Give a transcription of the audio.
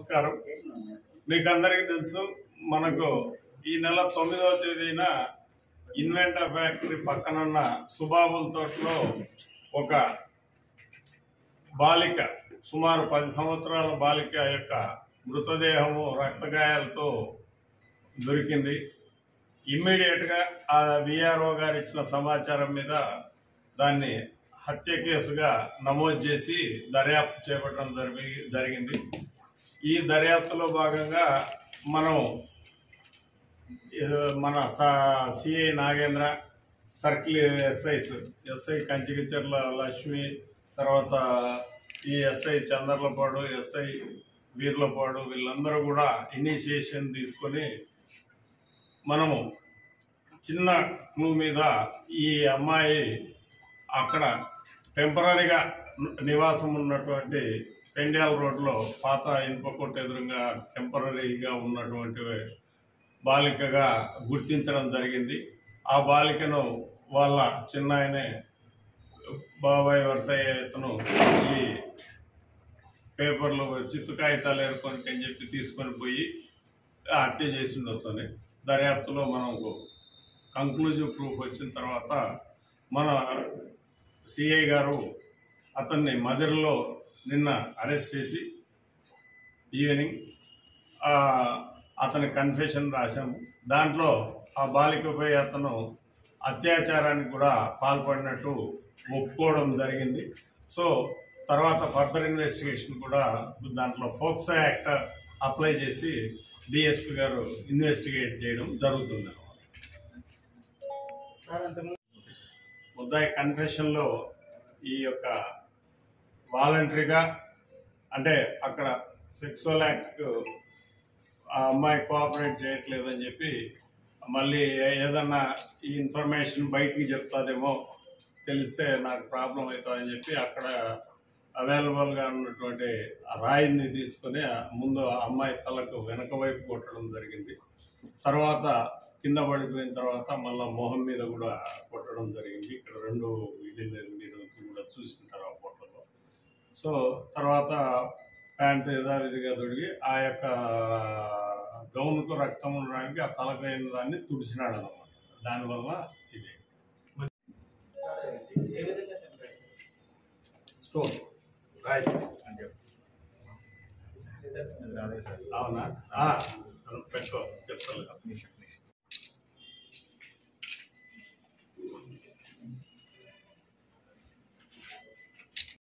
నమస్కారం మీకు అందరికీ తెలుసు మనకు ఈ నెల తొమ్మిదవ తేదీన ఇన్వెంటా ఫ్యాక్టరీ పక్కనున్న సుబాబుల్ తోటలో ఒక బాలిక సుమారు పది సంవత్సరాల బాలిక యొక్క మృతదేహము రక్తగాయాలతో దొరికింది ఇమ్మీడియట్గా ఆ విఆర్ఓ గారు ఇచ్చిన సమాచారం మీద దాన్ని హత్య కేసుగా నమోదు చేసి దర్యాప్తు చేపట్టడం జరిగి జరిగింది ఈ దర్యాప్తులో భాగంగా మనం ఏ- మన CI Nagendra circle SIs SI Kanchikacherla Lakshmi తర్వాత ఈ ఎస్ఐ చందర్లపాడు ఎస్ఐ వీర్లపాడు వీళ్ళందరూ కూడా ఇనిషియేషన్ తీసుకొని మనము చిన్న క్లూ మీద ఈ అమ్మాయి అక్కడ టెంపరీగా నివాసం ఉన్నటువంటి పెండ్యాల రోడ్లో పాత ఇనుప కొట్టు ఎదురుగా టెంపరీగా ఉన్నటువంటి బాలికగా గుర్తించడం జరిగింది ఆ బాలికను వాళ్ళ చిన్నాయనే బాబాయ్ వరసయ్య ఇతను ఈ పేపర్లు చిత్తు కాగితాలు ఏరుకొని అని చెప్పి తీసుకొని పోయి హత్య చేసి ఉండొచ్చని దర్యాప్తులో మనకు కంక్లూజివ్ ప్రూఫ్ వచ్చిన తర్వాత మన సిఐ గారు అతన్ని మదిరలో నిన్న అరెస్ట్ చేసి ఈవినింగ్ ఆ, అతని కన్ఫెషన్ రాశాము దాంట్లో ఆ బాలికపై అతను అత్యాచారానికి కూడా పాల్పడినట్టు ఒప్పుకోవడం జరిగింది సో తర్వాత ఫర్దర్ ఇన్వెస్టిగేషన్ కూడా దాంట్లో ఫోక్సో యాక్ట్ అప్లై చేసి డిఎస్పి గారు ఇన్వెస్టిగేట్ చేయడం జరుగుతుంది ముద్దాయి కన్ఫెషన్లో ఈ యొక్క వాలంటరీగా అంటే అక్కడ సెక్సువల్ యాక్ట్ ఆ అమ్మాయి కోఆపరేట్ చేయట్లేదని చెప్పి మళ్ళీ ఏదన్నా ఈ ఇన్ఫర్మేషన్ బయటికి చెప్తాదేమో తెలిస్తే నాకు ప్రాబ్లం అవుతుందని చెప్పి అక్కడ అవైలబుల్గా ఉన్నటువంటి ఆ రాయిని తీసుకొని ముందు ఆ అమ్మాయి తలకు వెనక వైపు కొట్టడం జరిగింది తర్వాత కింద పడిపోయిన తర్వాత మళ్ళీ మొహం మీద కూడా కొట్టడం జరిగింది ఇక్కడ రెండు ఇది మీరు కూడా చూసింటారు ఆ ఫోటోలో సో తర్వాత ప్యాంట్ యథావిధిగా తొడిగి ఆ యొక్క గౌన్కు రక్తం ఉండడానికి ఆ తలకైన దాన్ని తుడిచినాడు అనమాట దానివల్ల ఇది ఏ విధంగా చంపాడు స్టోన్ రైట్ అని చెప్పి అవునా ఆ, పెట్టుకో చెప్తాను